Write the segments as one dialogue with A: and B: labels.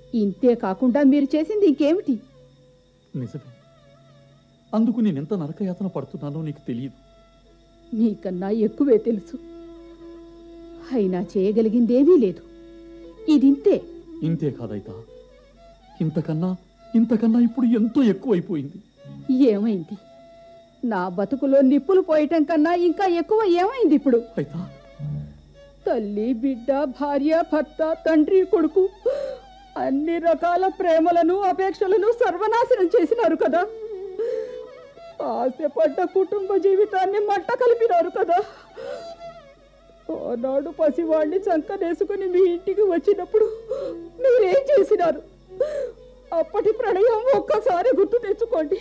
A: ఇంతే కాకుండా మీరు చేసింది ఇంకేమిటి
B: నిజమే అందుకు నేనెంత నరకయాతన పడుతున్నానో నీకు తెలియదు
A: నీకన్నా ఎక్కువే తెలుసు అయినా చేయగలిగిందేమీ లేదు ఇదింతే
B: ఇంతే కాదైతా ఇంతకన్నా ఇంతకన్నా ఇప్పుడు ఎంతో ఎక్కువైపోయింది
A: ఏమైంది నా బతుకులో నిప్పులు పోయటం కన్నా ఇంకా ఎక్కువ ఏమైంది ఇప్పుడు
B: అయితా
A: తల్లి బిడ్డ భార్య భర్త తండ్రి కొడుకు అన్ని రకాల ప్రేమలను అపేక్షలను సర్వనాశనం చేసినారు కదా ఆశపడ్డ కుటుంబ జీవితాన్ని మంట కలిపినారు కదా ఆనాడు పసివాణ్ణి చంకనేసుకుని మీ ఇంటికి వచ్చినప్పుడు మీరేం చేసినారు అప్పటి ప్రణయం ఒక్కసారి గుర్తు తెచ్చుకోండి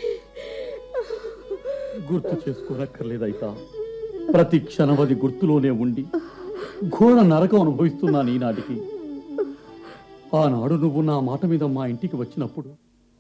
B: గుర్తు చేసుకోనక్కర్లేదైతా ప్రతి క్షణవది గుర్తులోనే ఉండి ఘోర నరకం అనుభవిస్తున్నాను ఈనాటికి ఆనాడు నువ్వు నా మాట మీద మా ఇంటికి వచ్చినప్పుడు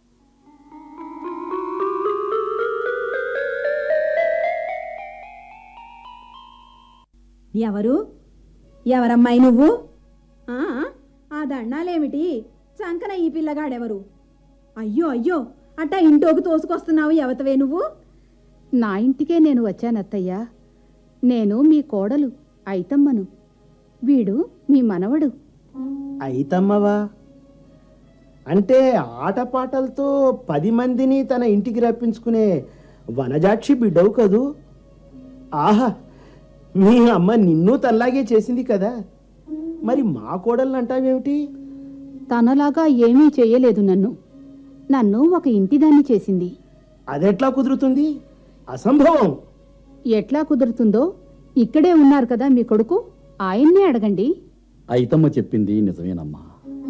C: ఎవరు ఎవరమ్మాయి నువ్వు ఆ, ఆ దండాలేమిటి చంకన ఈ పిల్లగాడెవరు అయ్యో అయ్యో అట్టా ఇంటోకి తోసుకొస్తున్నావు ఎవతవే నువ్వు
A: నా ఇంటికే నేను వచ్చానత్తయ్యా నేను మీ కోడలు అయితమ్మను వీడు మీ మనవడు
D: అయితమ్మవా అంటే ఆటపాటలతో పది మందిని తన ఇంటికి రప్పించుకునే వనజాక్షి బిడ్డవు కదూ ఆహా మీ అమ్మ నిన్ను తనలాగే చేసింది కదా మరి మా కోడల్ని అంటావేమిటి
A: తనలాగా ఏమీ చేయలేదు నన్ను నన్ను ఒక ఇంటిదాన్ని చేసింది
D: అదెట్లా కుదురుతుంది అసంభవం
A: ఎట్లా కుదురుతుందో ఇక్కడే ఉన్నారు కదా మీ కొడుకు ఆయన్నే అడగండి
B: అయితమ్మ చెప్పింది నిజమేనమ్మా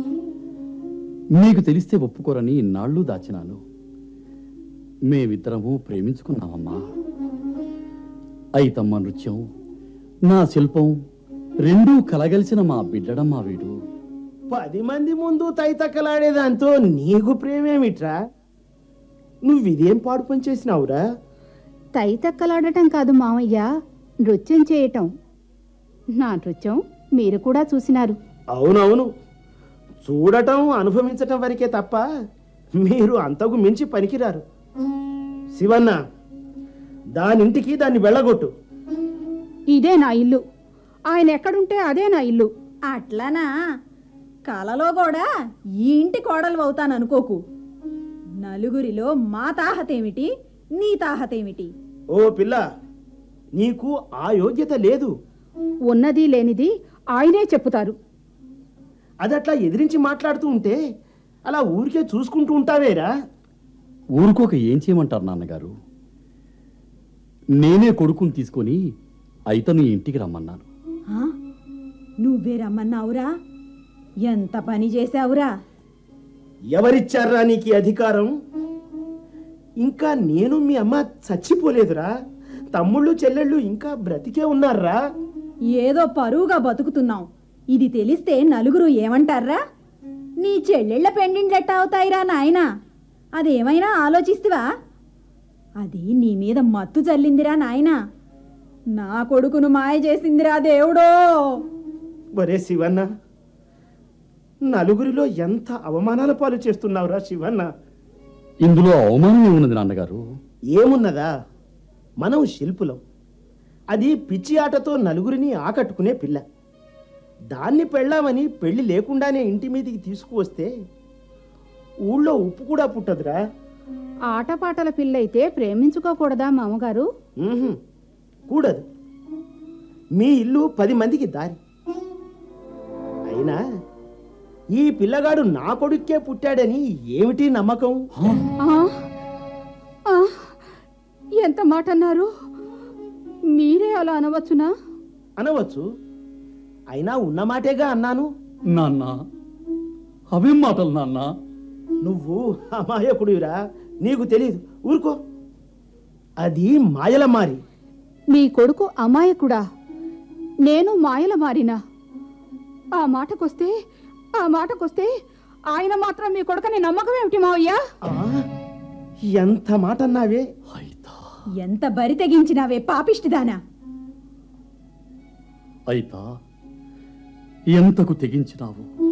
B: నీకు తెలిస్తే ఒప్పుకోరని ఇన్నాళ్ళు దాచినాను మేమిద్దరము ప్రేమించుకున్నామమ్మా అయితమ్మ నృత్యం నా శిల్పం రెండూ కలగలిసిన మా బిడ్డడమ్మా వీడు
D: పది మంది ముందు తైతక్కలాడేదాంతో నీకు ప్రేమేమిట్రా నువ్వు ఇదేం పాడు పని చేసినావురా
A: తైతక్కలాడటం కాదు మామయ్య నృత్యం చేయటం నా నృత్యం మీరు కూడా చూసినారు
D: అవునవును చూడటం అనుభవించటం వరకే తప్ప మీరు అంతకు మించి పనికిరారు శివన్న దానింటికి దాన్ని వెళ్ళగొట్టు
A: ఇదే నా ఇల్లు ఆయన ఎక్కడుంటే అదే నా ఇల్లు
C: అట్లానా కలలో కూడా ఈ ఇంటి కోడలు అవుతాననుకోకు నలుగురిలో మా తాహతేమిటి నీ తాహతేమిటి
D: ఓ పిల్ల నీకు ఆ యోగ్యత లేదు
A: ఉన్నది లేనిది ఆయనే చెప్పుతారు
D: అదట్లా ఎదిరించి మాట్లాడుతూ ఉంటే అలా ఊరికే చూసుకుంటూ ఉంటావేరా
B: ఊరుకోక ఏం చేయమంటారు నాన్నగారు నేనే కొడుకుని తీసుకొని అయితను ఇంటికి రమ్మన్నాను
C: ఆ? నువ్వే రమ్మన్నావురా ఎంత పని చేశావురా
D: ఎవరిచ్చారా నీకు ఈ అధికారం ఇంకా నేను మీ అమ్మ చచ్చిపోలేదురా తమ్ముళ్ళు చెల్లెళ్ళు ఇంకా బ్రతికే ఉన్నారా
C: ఏదో పరువుగా బతుకుతున్నాం ఇది తెలిస్తే నలుగురు ఏమంటారా నీ చెల్లెళ్ళ పెండిండ్లెట్ట అవుతాయిరా నాయనా అదేమైనా ఆలోచిస్తువా అది నీ మీద మత్తు చల్లిందిరా నాయనా నా కొడుకును మాయ చేసిందిరా దేవుడో
D: ఒరే శివన్న నలుగురిలో ఎంత అవమానాల పాలు చేస్తున్నావురా శివన్న
B: ఇందులో అవమానం ఏమున్నది నాన్నగారు
D: ఏమున్నదా మనం శిల్పులం అది పిచ్చి ఆటతో నలుగురిని ఆకట్టుకునే పిల్ల దాన్ని పెళ్ళామని పెళ్లి లేకుండానే ఇంటి మీదికి తీసుకువస్తే ఊళ్ళో ఉప్పు కూడా పుట్టదురా
A: ఆటపాటల పిల్లయితే ప్రేమించుకోకూడదా మామగారు
D: ఉహుం, కూడదు మీ ఇల్లు పది మందికి దారి అయినా ఈ పిల్లగాడు నా కొడుక్కే పుట్టాడని ఏమిటి నమ్మకం
A: ఆ? ఆ? ఎంత మాట అన్నారు మీరే అలా అనవచ్చునా
D: అనవచ్చు అయినా ఉన్నమాటేగా అన్నాను
B: నాన్న అవేం మాటలు నాన్న
D: నువ్వు అమాయకుడివిరా నీకు తెలియదు ఊరుకో అది మాయల మారి
A: మీ కొడుకు అమాయకుడా నేను మాయల మారినా ఆ మాటకొస్తే ఆ మాటకొస్తే ఆయన మాత్రం మీ కొడుకని నమ్మకం ఏమిటి మావయ్య
D: ఆ, ఎంత మాట అన్నావే
B: అయితా
C: ఎంత బరి తెగించినావే పాపిష్టిదానా
B: అయితా ఎంతకు తెగించినావు